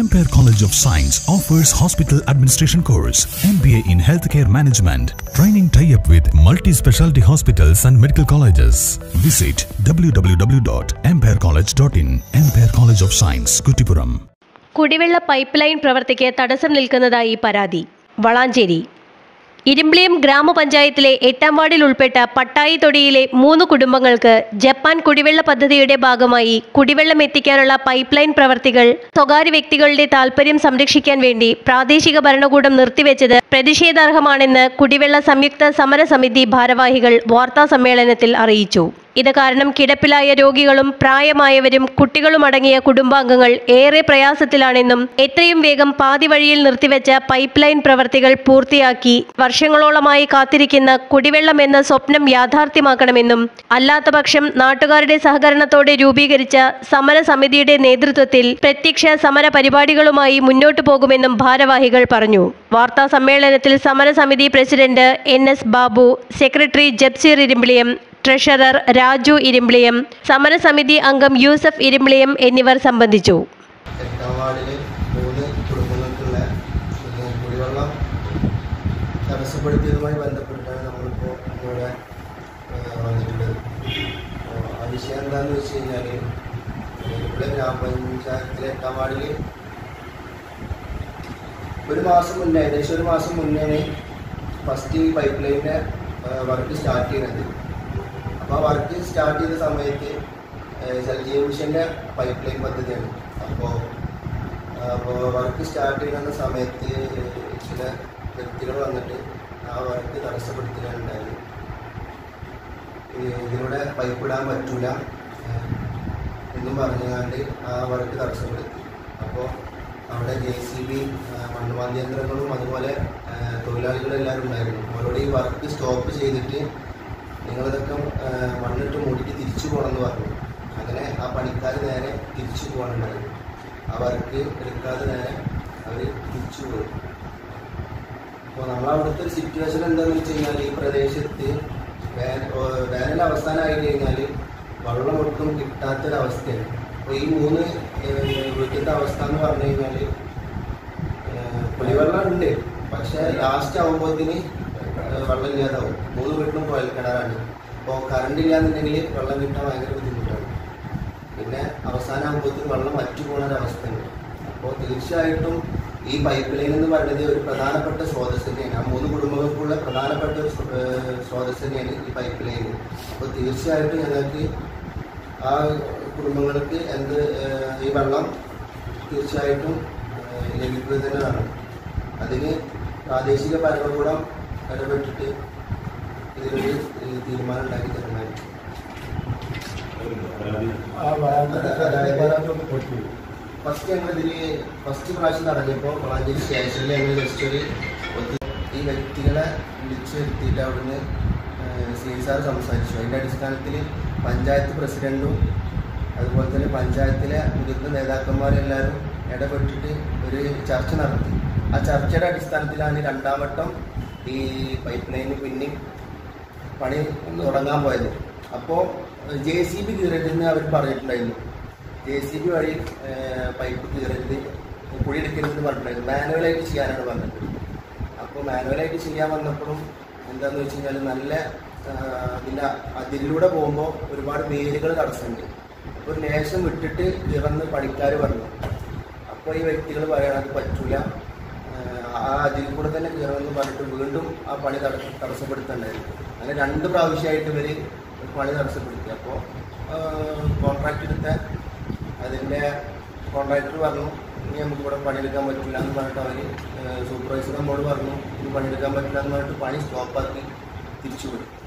Empire College of Science offers hospital administration course, MBA in healthcare management, training tie-up with multi-specialty hospitals and medical colleges. Visit www.empirecollege.in. Empire College of Science, Kuttipuram. കുടിവെള്ള pipe line പ്രവർത്തിക്ക് തടസ്സം നിൽക്കുന്നതായി പരാതി വളാഞ്ചേരി ഇരുമ്പിളിയം ഗ്രാമപഞ്ചായത്തിലെ എട്ടാം വാർഡിൽ ഉൾപ്പെട്ട പട്ടായി തൊടിയിലെ മൂന്ന് കുടുംബങ്ങൾക്ക് ജപ്പാൻ കുടിവെള്ള പദ്ധതിയുടെ ഭാഗമായി കുടിവെള്ളം എത്തിക്കാനുള്ള പൈപ്പ് ലൈൻ പ്രവർത്തികൾ സ്വകാര്യ വ്യക്തികളുടെ താൽപര്യം സംരക്ഷിക്കാൻ വേണ്ടി പ്രാദേശിക ഭരണകൂടം നിർത്തിവെച്ചത് പ്രതിഷേധാർഹമാണെന്ന് കുടിവെള്ള സംയുക്ത സമരസമിതി ഭാരവാഹികൾ വാർത്താ സമ്മേളനത്തിൽ അറിയിച്ചു ഇത് കാരണം കിടപ്പിലായ രോഗികളും പ്രായമായവരും കുട്ടികളും അടങ്ങിയ കുടുംബാംഗങ്ങൾ ഏറെ പ്രയാസത്തിലാണെന്നും എത്രയും വേഗം പാതി വഴിയിൽ നിർത്തിവെച്ച പൈപ്പ് ലൈൻ പ്രവർത്തികൾ പൂർത്തിയാക്കി വർഷങ്ങളോളമായി കാത്തിരിക്കുന്ന കുടിവെള്ളം എന്ന സ്വപ്നം യാഥാർത്ഥ്യമാക്കണമെന്നും അല്ലാത്തപക്ഷം നാട്ടുകാരുടെ സഹകരണത്തോടെ രൂപീകരിച്ച സമരസമിതിയുടെ നേതൃത്വത്തിൽ പ്രത്യക്ഷ സമര പരിപാടികളുമായി മുന്നോട്ടു പോകുമെന്നും ഭാരവാഹികൾ പറഞ്ഞു വാർത്താ സമ്മേളനത്തിൽ സമരസമിതി president N S Babu secretary Jabseer Irumbiliyam treasurer Raju Irumbiliyam സമരസമിതി അംഗം യൂസഫ് ഇരുമ്പിളിയം എന്നിവർ സംബന്ധിച്ചു എട്ടാം വാർഡിൽ മൂന്ന് കുടുംബങ്ങൾക്കുള്ള പിന്നെ കുടിവെള്ളം തടസ്സപ്പെടുത്തിയതുമായി ബന്ധപ്പെട്ടാണ് നമ്മളിപ്പോൾ ഇവിടെ ആ, വന്നിട്ടുള്ളത് അപ്പോൾ ആ വിഷയം എന്താണെന്ന് വെച്ച് കഴിഞ്ഞാൽ ഇവിടെ ഗ്രാമപഞ്ചായത്തിലെ എട്ടാം വാർഡിൽ ഒരു മാസം മുന്നേ ഏകദേശം ഒരു മാസം മുന്നേ ഫസ്റ്റ് ഈ പൈപ്പ് ലൈനിൻ്റെ വർക്ക് സ്റ്റാർട്ട് ചെയ്യുന്നത് അപ്പോൾ ആ വർക്ക് സ്റ്റാർട്ട് ചെയ്ത സമയത്ത് ഏഹ് ജലജീവ മിഷൻ്റെ പൈപ്പ് ലൈൻ പദ്ധതിയാണ് അപ്പോൾ അപ്പോൾ വർക്ക് സ്റ്റാർട്ട് ചെയ്യുന്ന സമയത്ത് ചില വ്യക്തികൾ വന്നിട്ട് ആ വർക്ക് തടസ്സപ്പെടുത്തുകയുണ്ടായിരുന്നു ഈ ഇതിലൂടെ പൈപ്പ് ഇടാൻ പറ്റൂല ഏഹ് എന്നും പറഞ്ഞുകൊണ്ട് ആ വർക്ക് തടസ്സപ്പെടുത്തി അപ്പോൾ അവിടെ ജെ സി ബി മണ്ണുമാന്തി യന്ത്രങ്ങളും അതുപോലെ ഏഹ് തൊഴിലാളികളെല്ലാവരും ഉണ്ടായിരുന്നു അവരോട് ഈ വർക്ക് സ്റ്റോപ്പ് ചെയ്തിട്ട് നിങ്ങളിതൊക്കെ ഏഹ് മണ്ണിട്ട് മൂടിയിട്ട് തിരിച്ചു പോകണമെന്ന് പറഞ്ഞു അങ്ങനെ ആ പണിക്കാർ നേരെ തിരിച്ചു പോകണുണ്ടായിരുന്നു ആ വർക്ക് എടുക്കാതെ നേരെ അവർ തിരിച്ചു പോയി അപ്പോൾ നമ്മളവിടുത്തെ ഒരു സിറ്റുവേഷൻ എന്താണെന്ന് വെച്ച് കഴിഞ്ഞാൽ ഈ പ്രദേശത്ത് വേന- ഏഹ് വേനൽ അവസാനമായി കഴിഞ്ഞാൽ വെള്ളം ഒട്ടും കിട്ടാത്തൊരവസ്ഥയാണ് അപ്പോൾ ഈ മൂന്ന് ഏഹ് വീട്ടിലത്തെ അവസ്ഥ എന്ന് പറഞ്ഞു കഴിഞ്ഞാൽ കുടിവെള്ളം ഉണ്ട് പക്ഷേ ലാസ്റ്റ് ആകുമ്പോഴത്തേന് വെള്ളം ഇല്ലാതാവും മൂന്ന് വീട്ടിലും കുഴൽ കിണറാണ് അപ്പോൾ കറണ്ട് ഇല്ലാന്നുണ്ടെങ്കിൽ വെള്ളം കിട്ടാൻ ഭയങ്കര ബുദ്ധിമുട്ടാണ് പിന്നെ അവസാനമാകുമ്പോഴത്തേന് വെള്ളം വറ്റു പോകുന്ന ഒരവസ്ഥയുണ്ട് അപ്പോൾ തീർച്ചയായിട്ടും ഈ പൈപ്പ് ലൈൻ എന്ന് പറയുന്നത് ഒരു പ്രധാനപ്പെട്ട സ്രോതസ് തന്നെയാണ് ആ മൂന്ന് കുടുംബങ്ങൾക്കുള്ള പ്രധാനപ്പെട്ട ഒരു സ്രോ- ഏഹ് സ്രോതസ് തന്നെയാണ് ഈ പൈപ്പ് ലൈൻ അപ്പോൾ തീർച്ചയായിട്ടും ഞങ്ങൾക്ക് ആ കുടുംബങ്ങൾക്ക് എന്ത് ഏഹ് ഈ വെള്ളം തീർച്ചയായിട്ടും ഏഹ് ലഭിക്കുക തന്നെ വേണം അതിന് പ്രാദേശിക ഭരണകൂടം ഇടപെട്ടിട്ട് ഇതിലൊരു ഏഹ് തീരുമാനം ഉണ്ടാക്കി തരണമായിരുന്നു ഫസ്റ്റ് ഞങ്ങൾ ഇതിൽ ഫസ്റ്റ് പ്രാവശ്യം നടന്നപ്പോൾ വളാഞ്ചേരി സ്റ്റേഷനിൽ ഞങ്ങൾ ജസ്റ്റ് ഒരു ഒത്ത് ഈ വ്യക്തികളെ വിളിച്ചു വരുത്തിയിട്ട് അവിടുന്ന് സി സാർ സംസാരിച്ചു അതിൻ്റെ അടിസ്ഥാനത്തിൽ പഞ്ചായത്ത് പ്രസിഡൻറ്റും അതുപോലെ തന്നെ പഞ്ചായത്തിലെ മുതിർന്ന നേതാക്കന്മാരെല്ലാവരും ഇടപെട്ടിട്ട് ഒരു ചർച്ച നടത്തി ആ ചർച്ചയുടെ അടിസ്ഥാനത്തിലാണ് രണ്ടാം വട്ടം ഈ പൈപ്പ് ലൈന് പിന്നെയും പണി തുടങ്ങാൻ പോയത് അപ്പോൾ ജെ സി ബി കീറരുതെന്ന് അവർ പറഞ്ഞിട്ടുണ്ടായിരുന്നു ജെ സി ബി വഴി ഏഹ്, പൈപ്പ് കീറരുത് കുഴിയെടുക്കരുതെന്ന് പറഞ്ഞിട്ടുണ്ടായിരുന്നു മാനുവലായിട്ട് ചെയ്യാനാണ് പറഞ്ഞത് അപ്പോൾ മാനുവലായിട്ട് ചെയ്യാൻ വന്നപ്പോഴും എന്താണെന്ന് വെച്ച് കഴിഞ്ഞാൽ നല്ല ആഹ്, ഇതിൻ്റെ അതിലൂടെ പോകുമ്പോൾ ഒരുപാട് വേരുകൾ തടസ്സമുണ്ട് അപ്പോൾ ഒരു ലേശം വിട്ടിട്ട് ഇറന്ന് പണിക്കാർ പറഞ്ഞു അപ്പോൾ ഈ വ്യക്തികൾ പറയണത് പറ്റൂല ആഹ്, ആ അതിൽ കൂടെ തന്നെ കയറണമെന്ന് പറഞ്ഞിട്ട് വീണ്ടും ആ പണി തടസ്സ തടസ്സപ്പെടുത്തുന്നുണ്ടായിരുന്നു അങ്ങനെ രണ്ട് പ്രാവശ്യമായിട്ട് ഇവർ പണി തടസ്സപ്പെടുത്തി അപ്പോൾ കോൺട്രാക്ട് എടുത്ത അതിൻ്റെ കോൺട്രാക്ടർ പറഞ്ഞു ഇനി നമുക്ക് ഇവിടെ പണിയെടുക്കാൻ പറ്റില്ല എന്ന് പറഞ്ഞിട്ട് അവർ സൂപ്പർവൈസർ നമ്മോട് പറഞ്ഞു ഇനി പണിയെടുക്കാൻ പറ്റില്ല എന്ന് പറഞ്ഞിട്ട് പണി സ്റ്റോപ്പാക്കി തിരിച്ചുവിടും